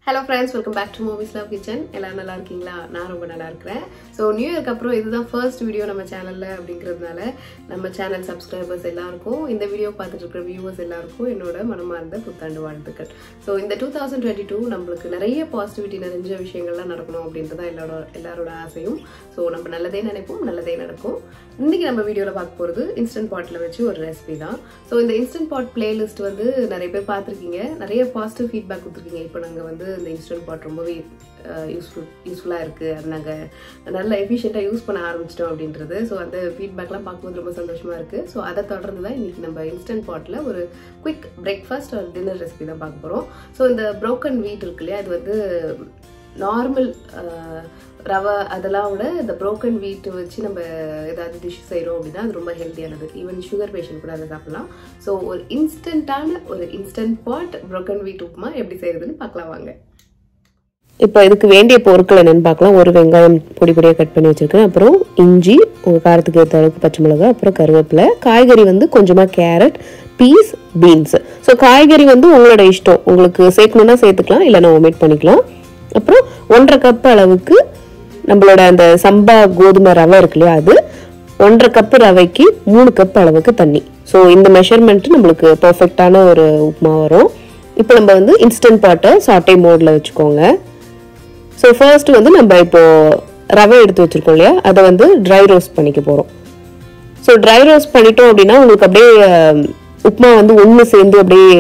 hello friends welcome back to movies love kitchen எல்லாரும் நல்லா இருக்கீங்களா நான் ரொம்ப நல்லா இருக்கிறேன் ஸோ நியூ இயர்க்கு அப்புறம் இதுதான் ஃபர்ஸ்ட் வீடியோ நம்ம சேனலில் அப்படிங்கிறதுனால நம்ம சேனல் சப்ஸ்கிரைபர்ஸ் எல்லாருக்கும் இந்த வீடியோ பார்த்துட்டு இருக்கிற வியூவர்ஸ் எல்லாருக்கும் என்னோட மனமார்ந்த புத்தாண்டு வாழ்த்துக்கள் ஸோ இந்த டூ தௌசண்ட் டுவெண்ட்டி டூ நம்மளுக்கு நிறைய பாசிட்டிவிட்டி நிறைஞ்ச விஷயங்கள்லாம் நடக்கணும் அப்படின்றது தான் எல்லாரோட எல்லாரோட ஆசையும் ஸோ நம்ம நல்லதே நினைப்போம் நல்லதே நடக்கும் இன்னைக்கு நம்ம வீடியோவில் பார்க்க போகிறது இன்ஸ்டன்ட் பாட்டில் வச்சு ஒரு ரெசிபி தான் ஸோ இந்த இன்ஸ்டன்ட் பாட் பிளேலிஸ்ட் வந்து நிறைய பேர் பார்த்துருக்கீங்க நிறைய பாசிட்டிவ் ஃபீட்பேக் கொடுத்துருக்கீங்க இப்போ நாங்கள் வந்து இந்த இன்ஸ்டன்ட் பாட் ரொம்பவே யூஸ்ஃபுல் யூஸ்ஃபுல்லாக இருக்குது அது நாங்கள் நல்ல எஃபிஷியண்ட்டாக யூஸ் பண்ண ஆரம்பிச்சிட்டோம் அப்படின்றது ஸோ அந்த ஃபீட்பேக்லாம் பார்க்கும்போது ரொம்ப சந்தோஷமாக இருக்குது ஸோ அதை தொடர்ந்து தான் இன்றைக்கி நம்ம இன்ஸ்டன்ட் பாட்டில் ஒரு குவிக் பிரேக்ஃபாஸ்ட் ஒரு டின்னர் ரெசிபி தான் பார்க்க போகிறோம் ஸோ இந்த ப்ரோக்கன் வீட் இருக்கு இல்லையா அது வந்து நார்மல் ரவை அதெல்லாம் விட இந்த ப்ரோக்கன் வீட் வச்சு நம்ம ஏதாவது டிஷ் செய்கிறோம் அப்படின்னா அது ரொம்ப ஹெல்த்தியானது ஈவன் சுகர் பேஷண்ட் கூட அதை சாப்பிடலாம் ஸோ ஒரு இன்ஸ்டண்ட்டான ஒரு இன்ஸ்டன்ட் பாட் ப்ரோக்கன் வீட் உப்புமா எப்படி செய்யறதுன்னு பார்க்கலாம் வாங்க இப்போ இதுக்கு வேண்டிய பொருட்கள் என்னென்னு பார்க்கலாம் ஒரு வெங்காயம் பொடி பொடியாக கட் பண்ணி வச்சுருக்கேன் அப்புறம் இஞ்சி உங்கள் காரத்துக்கு ஏற்ற அளவுக்கு பச்சை மிளகாய் அப்புறம் கருவேப்பிலை காய்கறி வந்து கொஞ்சமாக கேரட் பீஸ் பீன்ஸ் ஸோ காய்கறி வந்து உங்களோட இஷ்டம் உங்களுக்கு சேர்க்கணுன்னா சேர்த்துக்கலாம் இல்லைனா ஒமிட் பண்ணிக்கலாம் அப்புறம் ஒன்றரை கப் அளவுக்கு நம்மளோட அந்த சம்பா கோதுமை ரவை இருக்கு இல்லையா அது ஒன்றரை கப்பு ரவைக்கு மூணு கப் அளவுக்கு தண்ணி ஸோ இந்த மெஷர்மெண்ட் நம்மளுக்கு பர்ஃபெக்டான ஒரு உப்புமா வரும் இப்போ நம்ம வந்து இன்ஸ்டன்ட் பாட்டை சாட்டை மோடில் வச்சுக்கோங்க ஸோ ஃபர்ஸ்ட் வந்து நம்ம இப்போ ரவை எடுத்து வச்சிருக்கோம் இல்லையா அதை வந்து ட்ரை ரோஸ்ட் பண்ணிக்க போகிறோம் ஸோ ட்ரை ரோஸ்ட் பண்ணிட்டோம் அப்படின்னா உங்களுக்கு அப்படியே அஹ், உப்புமா வந்து ஒன்று சேர்ந்து அப்படியே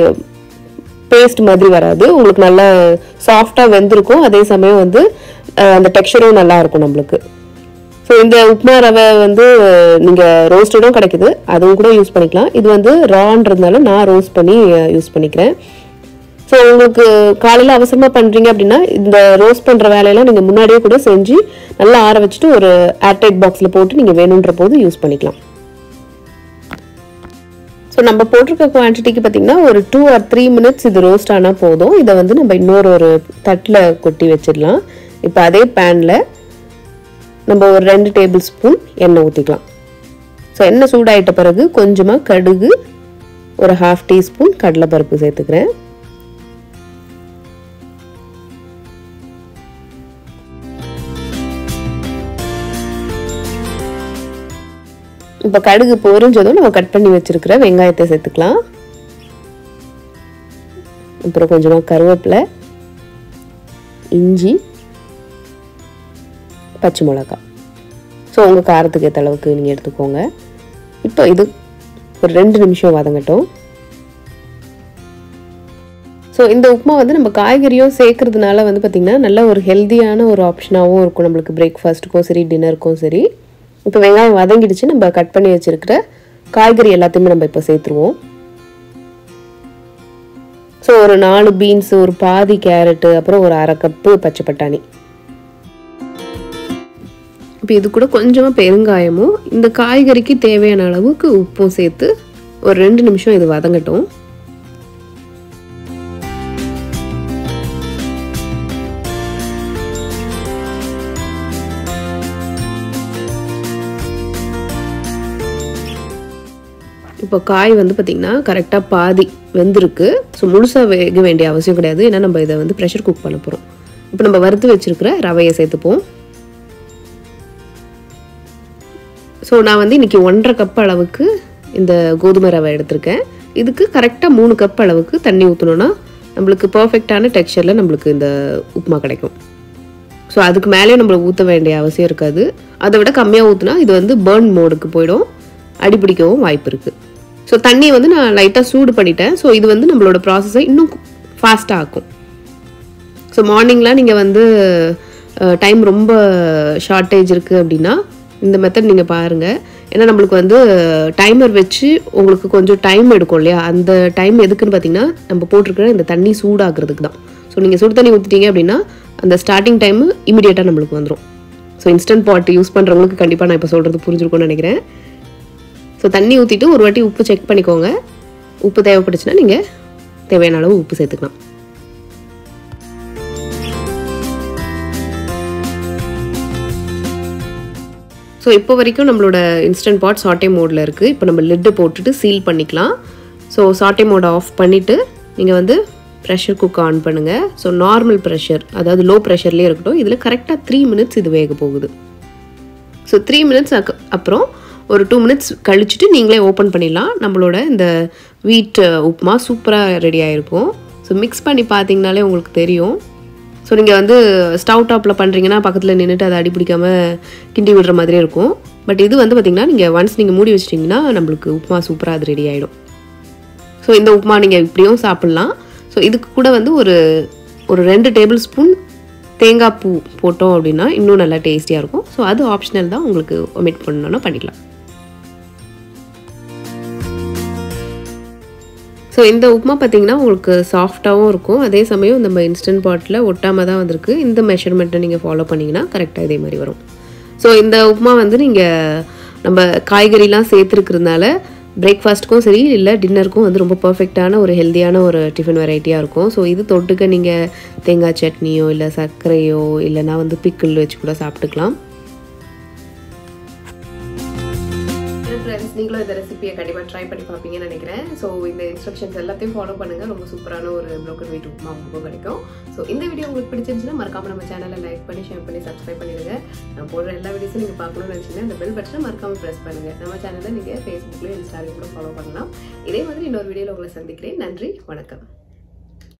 பேஸ்ட் மாதிரி வராது உங்களுக்கு நல்லா சாஃப்டாக வெந்திருக்கும் அதே சமயம் வந்து அஹ், அந்த டெக்ஸ்சரும் நல்லா இருக்கும் நம்மளுக்கு ஸோ இந்த உப்புமா ரவை வந்து நீங்கள் ரோஸ்டடும் கிடைக்குது அதுவும் கூட யூஸ் பண்ணிக்கலாம் இது வந்து ரான்றதுனால நான் ரோஸ்ட் பண்ணி யூஸ் பண்ணிக்கிறேன் ஸோ உங்களுக்கு காலையில் அவசரமாக பண்ணுறீங்க அப்படின்னா இந்த ரோஸ்ட் பண்ணுற வேலையெல்லாம் நீங்கள் முன்னாடியே கூட செஞ்சு நல்லா ஆற வச்சுட்டு ஒரு ஏர்டைட் பாக்ஸில் போட்டு நீங்கள் வேணுன்ற போது யூஸ் பண்ணிக்கலாம் ஸோ நம்ம போட்டிருக்க குவான்டிட்டிக்கு பார்த்தீங்கன்னா ஒரு டூ ஆர் த்ரீ மினிட்ஸ் இது ரோஸ்ட் ஆனால் போதும் இதை வந்து நம்ம இன்னொரு ஒரு தட்டில் கொட்டி வச்சிடலாம் இப்போ அதே பேனில் நம்ம ஒரு ரெண்டு டேபிள் ஸ்பூன் எண்ணெய் ஊற்றிக்கலாம் ஸோ எண்ணெய் சூடாயிட்ட பிறகு கொஞ்சமாக கடுகு ஒரு ஹாஃப் டீஸ்பூன் கடலைப்பருப்பு சேர்த்துக்கிறேன் இப்போ கடுகு பொரிஞ்சதும் நம்ம கட் பண்ணி வச்சிருக்கிற வெங்காயத்தை சேர்த்துக்கலாம் அப்புறம் கொஞ்சமாக கருவேப்பிலை இஞ்சி பச்சை மிளகாய் ஸோ உங்கள் காரத்துக்கு ஏற்ற அளவுக்கு நீங்கள் எடுத்துக்கோங்க இப்போ இது ஒரு ரெண்டு நிமிஷம் வதங்கட்டும் ஸோ இந்த உப்புமா வந்து நம்ம காய்கறியும் சேர்க்கறதுனால வந்து பார்த்திங்கன்னா நல்ல ஒரு ஹெல்த்தியான ஒரு ஆப்ஷனாகவும் இருக்கும் நம்மளுக்கு பிரேக்ஃபாஸ்ட்டுக்கும் சரி டின்னருக்கும் சரி இப்போ வெங்காயம் வதங்கிடுச்சு நம்ம கட் பண்ணி வச்சிருக்கிற காய்கறி எல்லாத்தையுமே நம்ம இப்போ சேர்த்துருவோம் ஸோ ஒரு நாலு பீன்ஸ் ஒரு பாதி கேரட்டு அப்புறம் ஒரு அரை கப்பு பச்சை பட்டாணி இப்போ இது கூட கொஞ்சமாக பெருங்காயமும் இந்த காய்கறிக்கு தேவையான அளவுக்கு உப்பும் சேர்த்து ஒரு ரெண்டு நிமிஷம் இது வதங்கட்டும் இப்போ காய் வந்து பார்த்திங்கன்னா கரெக்டாக பாதி வெந்திருக்கு ஸோ முழுசாக வேக வேண்டிய அவசியம் கிடையாது ஏன்னா நம்ம இதை வந்து ப்ரெஷர் குக் பண்ண போகிறோம் இப்போ நம்ம வறுத்து வச்சிருக்கிற ரவையை சேர்த்துப்போம் ஸோ நான் வந்து இன்றைக்கி ஒன்றரை கப் அளவுக்கு இந்த கோதுமை ரவை எடுத்திருக்கேன் இதுக்கு கரெக்டாக மூணு கப் அளவுக்கு தண்ணி ஊற்றணுன்னா நம்மளுக்கு பர்ஃபெக்டான டெக்ஸ்சரில் நம்மளுக்கு இந்த உப்புமா கிடைக்கும் ஸோ அதுக்கு மேலேயும் நம்மளுக்கு ஊற்ற வேண்டிய அவசியம் இருக்காது அதை விட கம்மியாக ஊற்றினா இது வந்து பேர்ன் மோடுக்கு போயிடும் அடிப்பிடிக்கவும் வாய்ப்பு இருக்குது ஸோ தண்ணியை வந்து நான் லைட்டாக சூடு பண்ணிட்டேன் ஸோ இது வந்து நம்மளோட ப்ராசஸை இன்னும் ஃபாஸ்ட்டாக ஆக்கும் ஸோ மார்னிங்லாம் நீங்கள் வந்து டைம் ரொம்ப ஷார்ட்டேஜ் இருக்குது அப்படின்னா இந்த மெத்தட் நீங்கள் பாருங்கள் ஏன்னா நம்மளுக்கு வந்து டைமர் வச்சு உங்களுக்கு கொஞ்சம் டைம் எடுக்கும் இல்லையா அந்த டைம் எதுக்குன்னு பார்த்தீங்கன்னா நம்ம போட்டிருக்கிற இந்த தண்ணி சூடாகிறதுக்கு தான் ஸோ நீங்கள் சுடு தண்ணி ஊற்றிட்டீங்க அப்படின்னா அந்த ஸ்டார்டிங் டைமு இமீடியட்டாக நம்மளுக்கு வந்துடும் ஸோ இன்ஸ்டன்ட் பாட் யூஸ் பண்ணுறவங்களுக்கு கண்டிப்பாக நான் இப்போ சொல்கிறது புரிஞ்சிருக்கும்னு நினைக்கிறேன் ஸோ தண்ணி ஊற்றிட்டு ஒரு வாட்டி உப்பு செக் பண்ணிக்கோங்க உப்பு தேவைப்பட்டுச்சுன்னா நீங்கள் தேவையான அளவு உப்பு சேர்த்துக்கலாம் ஸோ இப்போ வரைக்கும் நம்மளோட இன்ஸ்டன்ட் பாட் சாட்டே மோடில் இருக்குது இப்போ நம்ம லிட்டு போட்டுட்டு சீல் பண்ணிக்கலாம் ஸோ சாட்டே மோடை ஆஃப் பண்ணிவிட்டு நீங்கள் வந்து ப்ரெஷர் குக் ஆன் பண்ணுங்கள் ஸோ நார்மல் ப்ரெஷர் அதாவது லோ ப்ரெஷர்லேயே இருக்கட்டும் இதில் கரெக்டாக த்ரீ மினிட்ஸ் இது வேக போகுது ஸோ த்ரீ மினிட்ஸ் அப்புறம் ஒரு டூ மினிட்ஸ் கழிச்சுட்டு நீங்களே ஓப்பன் பண்ணிடலாம் நம்மளோட இந்த வீட் உப்புமா சூப்பராக ரெடி ஆகிருக்கும் ஸோ மிக்ஸ் பண்ணி பார்த்தீங்கனாலே உங்களுக்கு தெரியும் ஸோ நீங்கள் வந்து ஸ்டவ் டாப்பில் பண்ணுறீங்கன்னா பக்கத்தில் நின்றுட்டு அதை அடிப்பிடிக்காமல் கிண்டி விடுற மாதிரி இருக்கும் பட் இது வந்து பார்த்திங்கன்னா நீங்கள் ஒன்ஸ் நீங்கள் மூடி வச்சிட்டிங்கன்னா நம்மளுக்கு உப்புமா சூப்பராக அது ரெடி ஆகிடும் ஸோ இந்த உப்புமா நீங்கள் இப்படியும் சாப்பிட்லாம் ஸோ இதுக்கு கூட வந்து ஒரு ஒரு ரெண்டு டேபிள் ஸ்பூன் தேங்காய் பூ போட்டோம் அப்படின்னா இன்னும் நல்லா டேஸ்டியாக இருக்கும் ஸோ அது ஆப்ஷனல் தான் உங்களுக்கு ஒமிட் பண்ணணும்னா பண்ணிக்கலாம் ஸோ இந்த உப்புமா பார்த்தீங்கன்னா உங்களுக்கு சாஃப்டாகவும் இருக்கும் அதே சமயம் நம்ம இன்ஸ்டன்ட் பாட்டில் ஒட்டாமல் தான் வந்திருக்கு இந்த மெஷர்மெண்ட்டை நீங்கள் ஃபாலோ பண்ணிங்கன்னா கரெக்டாக இதே மாதிரி வரும் ஸோ இந்த உப்புமா வந்து நீங்கள் நம்ம காய்கறிலாம் சேர்த்துருக்கிறதுனால பிரேக்ஃபாஸ்ட்டுக்கும் சரி இல்லை டின்னருக்கும் வந்து ரொம்ப பர்ஃபெக்டான ஒரு ஹெல்த்தியான ஒரு டிஃபன் வெரைட்டியாக இருக்கும் ஸோ இது தொட்டுக்க நீங்கள் தேங்காய் சட்னியோ இல்லை சர்க்கரையோ இல்லைனா வந்து பிக்கிள் வச்சு கூட சாப்பிட்டுக்கலாம் ஃப்ரெண்ட்ஸ் நீங்களும் இந்த ரெசிபியை கண்டிப்பாக ட்ரை பண்ணி பார்ப்பீங்கன்னு நினைக்கிறேன் ஸோ இந்த இன்ஸ்ட்ரக்ஷன்ஸ் எல்லாத்தையும் ஃபாலோ பண்ணுங்கள் ரொம்ப சூப்பரான ஒரு ப்ரோக்கன் வீட் உப்புமா உங்களுக்கு கிடைக்கும் ஸோ இந்த வீடியோ உங்களுக்கு பிடிச்சிருந்துச்சுன்னா மறக்காம நம்ம சேனலை லைக் பண்ணி ஷேர் பண்ணி சப்ஸ்கிரைப் பண்ணிடுங்க நான் போடுற எல்லா வீடியோஸும் நீங்கள் பார்க்கணும்னு நினச்சிங்கன்னா இந்த பெல் பட்டனை மறக்காம ப்ரெஸ் பண்ணுங்கள் நம்ம சேனலை நீங்கள் ஃபேஸ்புக்லேயும் இன்ஸ்டாலையும் கூட ஃபாலோ பண்ணலாம் இதே மாதிரி இன்னொரு வீடியோவில் உங்களை சந்திக்கிறேன் நன்றி வணக்கம்